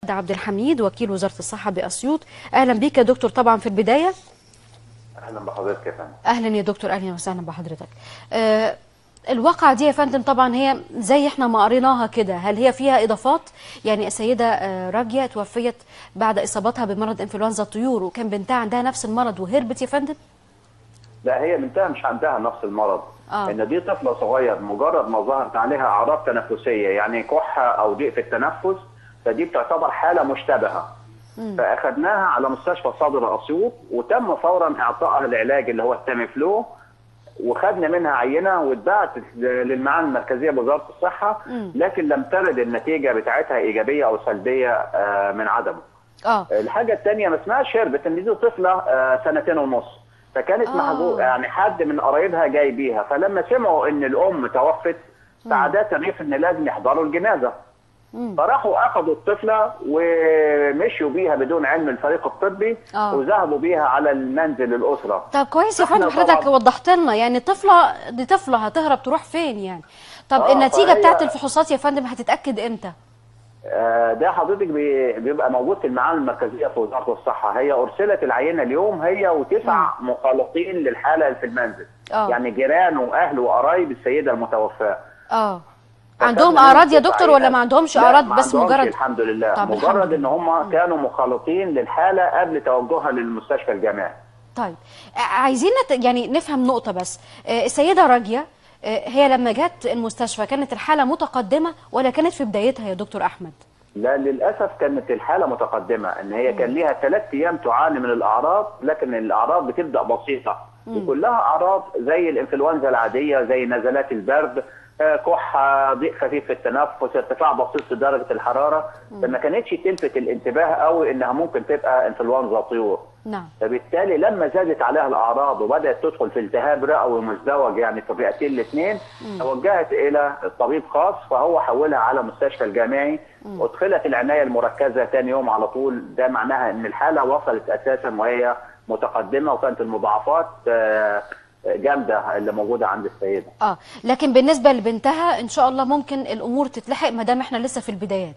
عبد الحميد وكيل وزارة الصحة بأسيوط أهلا بيك يا دكتور طبعا في البداية اهلا بحضرتك يا فندم أهلا يا دكتور أهلا وسهلا بحضرتك آه الواقعة دي يا فندم طبعا هي زي احنا ما قريناها كده هل هي فيها إضافات يعني السيدة آه راجية توفيت بعد إصابتها بمرض إنفلونزا الطيور وكان بنتها عندها نفس المرض وهربت يا فندم لا هي بنتها مش عندها نفس المرض آه. ان دي طفله صغير مجرد ما ظهرت عليها اعراض تنفسيه يعني كحه او ضيق في التنفس فدي بتعتبر حاله مشتبهه فاخذناها على مستشفى صدر اسيوط وتم فورا اعطائها العلاج اللي هو التاميفلو وخدنا منها عينه واتبعت للمعامل المركزيه بوزاره الصحه لكن لم ترد النتيجه بتاعتها ايجابيه او سلبيه آه، من عدمه. اه الحاجه الثانيه ما اسمهاش هربت ان دي طفله آه، سنتين ونص فكانت آه. محظوظه يعني حد من قرايبها جاي بيها فلما سمعوا ان الام توفت فعادة ريف ان لازم يحضروا الجنازه مم. فراحوا اخذوا الطفله ومشوا بيها بدون علم الفريق الطبي آه. وذهبوا بيها على المنزل الاسره طب كويس يا إحنا فندم حضرتك طبعاً- وضحت لنا يعني طفلة دي طفلة هتهرب تروح فين يعني طب آه، النتيجة فهي- بتاعت الفحوصات يا فندم هتتأكد امتى آه، ده حضرتك بي- بيبقى موجود في المعامل المركزيه في وزاره الصحه هي ارسلت العينه اليوم هي وتسع مخالطين للحاله اللي في المنزل آه. يعني جيران واهل وقرايب السيده المتوفاه اه فكان عندهم منهم اعراض يا تسع دكتور ولا عينات. ما عندهمش لا، اعراض ما بس عندهمش مجرد الحمد لله طب الحمد مجرد ان لله. هم كانوا مخالطين للحاله قبل توجهها للمستشفى الجامعي طيب ع- عايزين نت... يعني نفهم نقطة بس آه، السيدة راجية آه، هي لما جت المستشفى كانت الحالة متقدمة ولا كانت في بدايتها يا دكتور أحمد؟ لا للاسف كانت الحاله متقدمه ان هي كان ليها ثلاث ايام تعاني من الاعراض لكن الاعراض بتبدا بسيطه وكلها اعراض زي الانفلونزا العاديه زي نزلات البرد آه، كحه ضيق خفيف في التنفس ارتفاع بسيط في درجه الحراره فما كانتش تلفت الانتباه قوي انها ممكن تبقى انفلونزا طيور نعم فبالتالي لما زادت عليها الاعراض وبدات تدخل في التهاب رئوي مزدوج يعني في الرئتين الاثنين توجهت الى طبيب خاص فهو حولها على مستشفى الجامعي وادخلت العنايه المركزه ثاني يوم على طول ده معناها ان الحاله وصلت اساسا وهي متقدمه وكانت المضاعفات آه، جامده اللي موجوده عند السيده. اه لكن بالنسبة لبنتها إن شاء الله ممكن الأمور تتلحق ما دام احنا لسه في البدايات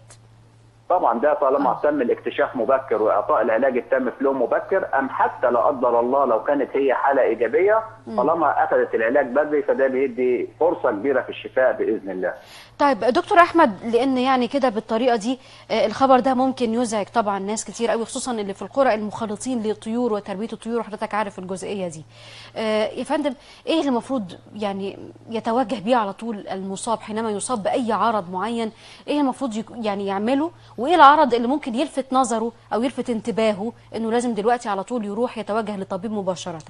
طبعا ده طالما تم الاكتشاف مبكر واعطاء العلاج التام في لون مبكر ام حتى لا قدر الله لو كانت هي حاله ايجابيه طالما اخذت العلاج بدري فده بيدي فرصه كبيره في الشفاء باذن الله. طيب دكتور احمد لان يعني كده بالطريقه دي آه، الخبر ده ممكن يزعج طبعا ناس كتير قوي خصوصا اللي في القرى المخالطين للطيور وتربيه الطيور وحضرتك عارف الجزئيه دي آه، يا فندم ايه اللي المفروض يعني يتوجه بيه على طول المصاب حينما يصاب باي عرض معين ايه المفروض يك- يعني يعمله وايه العرض اللي ممكن يلفت نظره او يلفت انتباهه انه لازم دلوقتي على طول يروح يتوجه لطبيب مباشره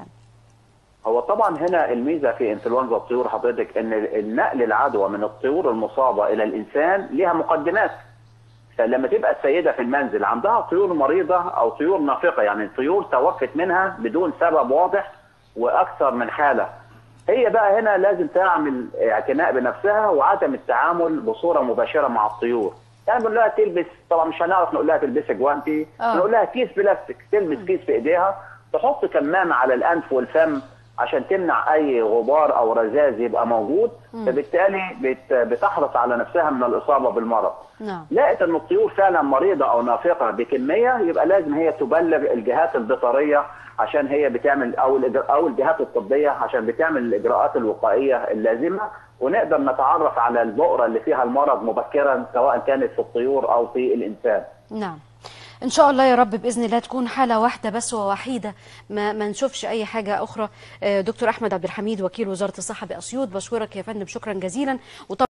هو طبعا هنا الميزه في انفلونزا الطيور حضرتك ان النقل العدوى من الطيور المصابه الى الانسان ليها مقدمات فلما تبقى السيده في المنزل عندها طيور مريضه او طيور نافقه يعني طيور توفت منها بدون سبب واضح واكثر من حاله هي بقى هنا لازم تعمل اعتناء بنفسها وعدم التعامل بصوره مباشره مع الطيور يعني بنقول لها تلبس طبعا مش هنعرف نقول لها تلبسي جوانتي آه. نقول لها كيس بلاستيك تلبس كيس في ايديها تحط كمامه على الانف والفم عشان تمنع اي غبار او رذاذ يبقى موجود فبالتالي بت- بتحرص على نفسها من الاصابه بالمرض نعم لقت ان الطيور فعلا مريضه او نافقه بكميه يبقى لازم هي تبلغ الجهات البيطريه عشان هي بتعمل او الإجر- او الجهات الطبيه عشان بتعمل الاجراءات الوقائيه اللازمه ونقدر نتعرف على البؤره اللي فيها المرض مبكرا سواء كانت في الطيور او في الانسان. نعم ان شاء الله يا رب باذن الله تكون حاله واحده بس ووحيده ما, ما نشوفش اي حاجه اخرى آه، دكتور احمد عبد الحميد وكيل وزاره الصحه باسيوط بشكرك يا فندم شكرا جزيلا وطبعا